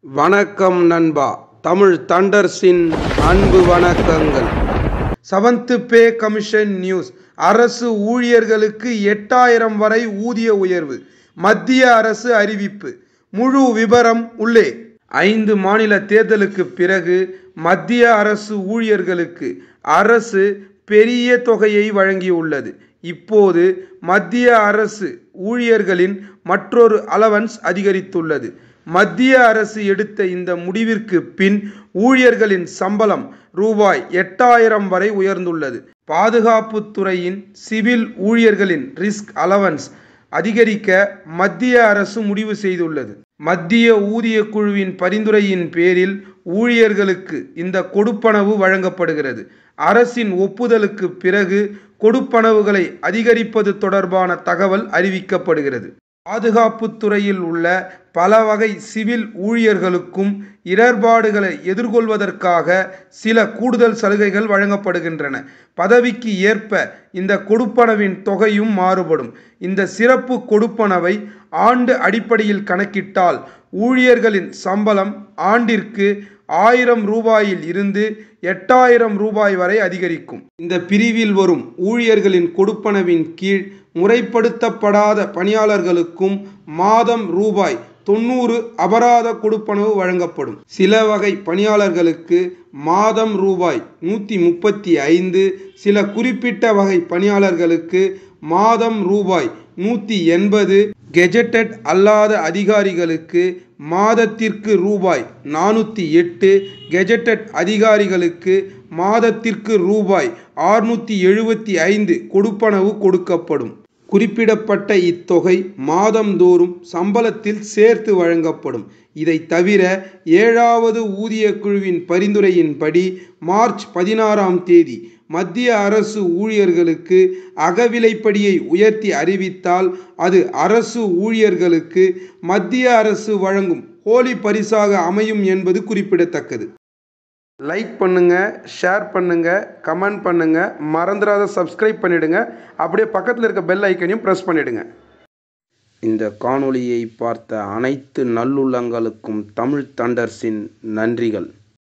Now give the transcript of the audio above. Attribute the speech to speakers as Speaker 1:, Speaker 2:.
Speaker 1: வணக்கம் நண்பா தமிழ் தண்டர்ஸின் அன்பு வணக்கங்கள் செவன்த் பே கமிஷன் நியூஸ் அரசு ஊழியர்களுக்கு எட்டாயிரம் வரை ஊதிய உயர்வு மத்திய அரசு அறிவிப்பு முழு விவரம் உள்ளே ஐந்து மாநில தேர்தலுக்கு பிறகு மத்திய அரசு ஊழியர்களுக்கு அரசு பெரிய தொகையை வழங்கியுள்ளது இப்போது மத்திய அரசு ஊழியர்களின் மற்றொரு அலவன்ஸ் அதிகரித்துள்ளது மத்திய அரசு எடுத்த இந்த முடிவிற்கு பின் ஊழியர்களின் சம்பளம் ரூபாய் எட்டாயிரம் வரை உயர்ந்துள்ளது பாதுகாப்புத் துறையின் சிவில் ஊழியர்களின் ரிஸ்க் அலவன்ஸ் அதிகரிக்க மத்திய அரசு முடிவு செய்துள்ளது மத்திய ஊதிய குழுவின் பரிந்துரையின் பேரில் ஊழியர்களுக்கு இந்த கொடுப்பனவு வழங்கப்படுகிறது அரசின் ஒப்புதலுக்கு பிறகு கொடுப்பனவுகளை அதிகரிப்பது தொடர்பான தகவல் அறிவிக்கப்படுகிறது பாதுகாப்புத் துறையில் உள்ள பல வகை சிவில் ஊழியர்களுக்கும் இடர்பாடுகளை எதிர்கொள்வதற்காக சில கூடுதல் சலுகைகள் வழங்கப்படுகின்றன பதவிக்கு ஏற்ப இந்த கொடுப்பனவின் தொகையும் மாறுபடும் இந்த சிறப்பு கொடுப்பனவை ஆண்டு அடிப்படையில் கணக்கிட்டால் ஊழியர்களின் சம்பளம் ஆண்டிற்கு ஆயிரம் ரூபாயில் இருந்து எட்டாயிரம் ரூபாய் வரை அதிகரிக்கும் இந்த பிரிவில் வரும் ஊழியர்களின் கொடுப்பனவின் கீழ் முறைப்படுத்தப்படாத பணியாளர்களுக்கும் மாதம் ரூபாய் தொண்ணூறு அபராத கொடுப்பனவு வழங்கப்படும் சில வகை பணியாளர்களுக்கு மாதம் ரூபாய் நூற்றி முப்பத்தி ஐந்து சில குறிப்பிட்ட வகை பணியாளர்களுக்கு மாதம் ரூபாய் நூற்றி எண்பது கெஜெட்டட் அல்லாத அதிகாரிகளுக்கு மாதத்திற்கு ரூபாய் நானூற்றி எட்டு கெஜெட்டட் அதிகாரிகளுக்கு மாதத்திற்கு ரூபாய் ஆறுநூற்றி எழுபத்தி ஐந்து கொடுப்பனவு கொடுக்கப்படும் குறிப்பிடப்பட்ட இத்தொகை மாதந்தோறும் சம்பளத்தில் சேர்த்து வழங்கப்படும் இதை தவிர ஏழாவது ஊதிய குழுவின் பரிந்துரையின்படி மார்ச் பதினாறாம் தேதி மத்திய அரசு ஊழியர்களுக்கு அகவிலைப்படியை உயர்த்தி அறிவித்தால் அது அரசு ஊழியர்களுக்கு மத்திய அரசு வழங்கும் ஹோலி பரிசாக அமையும் என்பது குறிப்பிடத்தக்கது லைக் பண்ணுங்க ஷேர் பண்ணுங்க கமெண்ட் பண்ணுங்க மறந்துடாத சப்ஸ்கிரைப் பண்ணிடுங்க அப்படியே பக்கத்தில் இருக்க பெல் ஐக்கனையும் ப்ரெஸ் பண்ணிடுங்க இந்த காணொளியை பார்த்த அனைத்து நல்லுள்ளங்களுக்கும் தமிழ் தண்டர்ஸின் நன்றிகள்